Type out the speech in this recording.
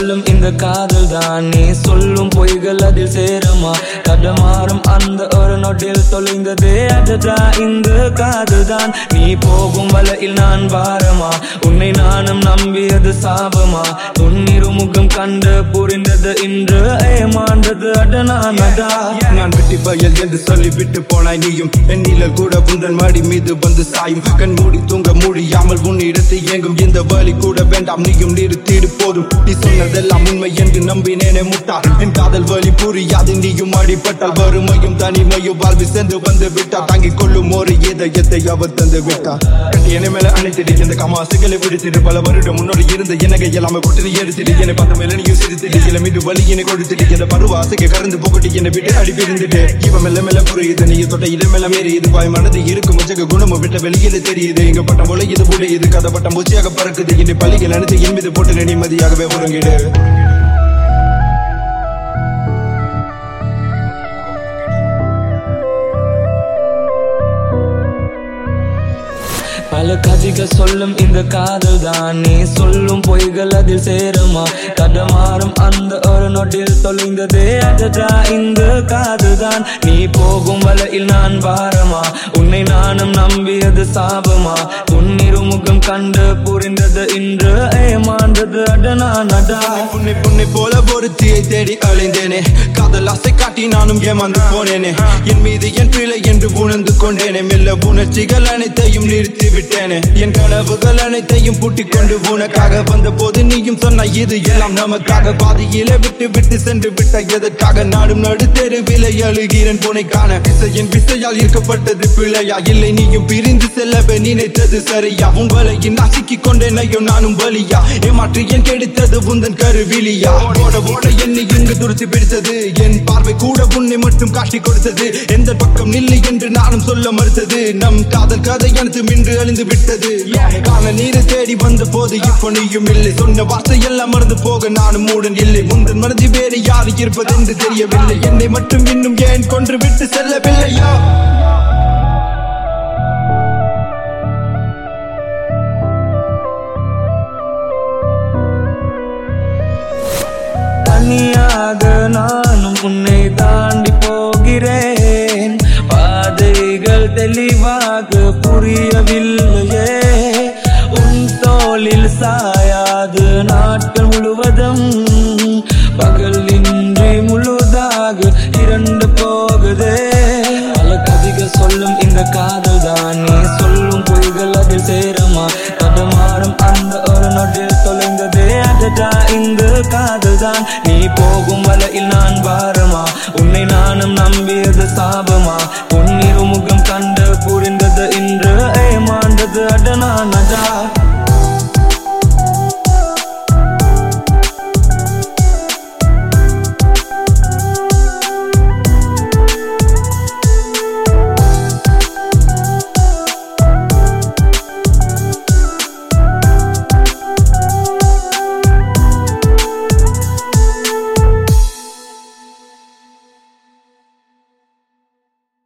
சொல்லும் இந்த காதல் தான் நீ சொல்லும் பொய்கள் அதில் சேருமா தடமாறும் அந்த ஒரு நொடில் தொலைந்ததே அடடா இந்த காதல் தான் நீ போகும் வலையில் நான் பாரமா உன்னை நானும் நம்பியது சாபமா உன்னிரு முகம் கண்டு புரிந்தது இன்று ஏமாண்டது அடனானடா நான் வெட்டி பயல் என்று சொல்லி விட்டு போனாய் நீயும் என் நிழல் கூட உந்தன் மடி மீது வந்து சாயும் கண் மூடி தூங்க முடியாமல் உன் இடத்தை இயங்கும் இந்த வழி கூட வேண்டாம் நீயும் நிறுத்திடு போதும் நீ சொன்னதெல்லாம் உண்மை என்று நம்பினேனே முட்டா என் காதல் வழி புரியாது நீயும் அடிபட்டால் வறுமையும் தனிமையும் வாழ்வு சென்று வந்து விட்டார் தாங்கிக் கொள்ளும் ஒரு இதயத்தை அவர் தந்து விட்டார் கட்டி என்னை மேல அணைத்திடு இந்த கமாசுகளை விடுத்திடு பல வருடம் முன்னோடு இருந்த எனக்கு எல்லாமே கொட்டு எடுத்திடு என்னை பார்த்த மேல நீயும் சிரித்திடு இளம் மீது வலியினை கொடுத்துட்டு இந்த பருவ ஆசைக்கு கறந்து போகட்டு என்னை விட்டு அடி பிரிந்துட்டு இவன் மெல்ல மெல்ல புரியுது நீ தொட்ட இடம் மெல்ல மேறி இது பாய் மனது இருக்கும் உச்சக குணமும் விட்ட வெளியில தெரியுது இங்க பட்டம் போல இது போல இது கதை பட்டம் பூச்சியாக பறக்குது இந்த பள்ளிகள் அனைத்து என் மீது போட்டு நிம்மதியாகவே உறங்கிடு பல கதைகள் சொல்லும் இந்த காதல் தான் நீ சொல்லும் பொய்கள் அதில் சேருமா தடமாறும் அந்த ஒரு நொடில் தொலைந்ததே அடடா இந்த காதல் தான் நீ போகும் வலையில் நான் பாரமா உன்னை நானும் நம்பியது சாபமா உன்னிரு முகம் கண்டு புரிந்தது இன்று ஏமாண்டது அடனானடா புன்னை புன்னை போல ஒருத்தியை தேடி அலைந்தேனே காதல் ஆசை காட்டி நானும் ஏமாந்து போனேனே என் மீது என் பிழை என்று உணர்ந்து கொண்டேனே மெல்ல உணர்ச்சிகள் அனைத்தையும் நிறுத்தி விட்டேனே என் கனவுகள் அனைத்தையும் பூட்டிக் கொண்டு உனக்காக வந்த போது நீயும் சொன்ன இது எல்லாம் நமக்காக பாதியிலே விட்டு விட்டு சென்று விட்ட எதற்காக நாடும் நடு தெருவிலை அழுகிறேன் புனை காண விசையின் விசையால் ஈர்க்கப்பட்டது பிழையா இல்லை நீயும் பிரிந்து செல்லவே நினைத்தது சரியா உன் வலையின் நசுக்கிக் கொண்டேன் ஐயோ நானும் வலியா ஏமாற்றி என் கெடுத்தது உந்தன் கருவிலியா ஓட ஓட என்னை இங்கு துருத்தி பிடித்தது என் பார்வை கூட உன்னை மட்டும் காட்டி கொடுத்தது எந்த பக்கம் நில்லை என்று நானும் சொல்ல மறுத்தது நம் காதல் கதை எனக்கு மின்று அழிந்து விட்டது கால நீரை தேடி வந்த போது இப்போ நீயும் இல்லை சொன்ன வார்த்தை எல்லாம் மறந்து போக நானும் மூடன் இல்லை முந்தன் மனதி வேறு யாரு இருப்பது என்று தெரியவில்லை என்னை மட்டும் இன்னும் ஏன் கொன்று விட்டு செல்லவில்லையா தனியாக நானும் உன்னை தாண்டி போகிறேன் பாதைகள் தெளிவாக புரியவில்லையே உன் தோளில் சாயாது நாட்கள் முழுவதும் பகல் இன்றி முழுதாக இரண்டு போகுதே பல கவிகள் சொல்லும் இந்த காதல் தான் நீ சொல்லும் பொய்கள் அதில் சேருமா தடமாறும் அந்த ஒரு நொடில் தொலைந்ததே அடடா இந்த காதல் தான் நீ போகும் வலையில் நான் பாரமா உன்னை நானும் நம்பியது சாபமா உன்னிரு முகம் கண்டு புரிந்தது இன்று ஏமாண்டது அடனானதா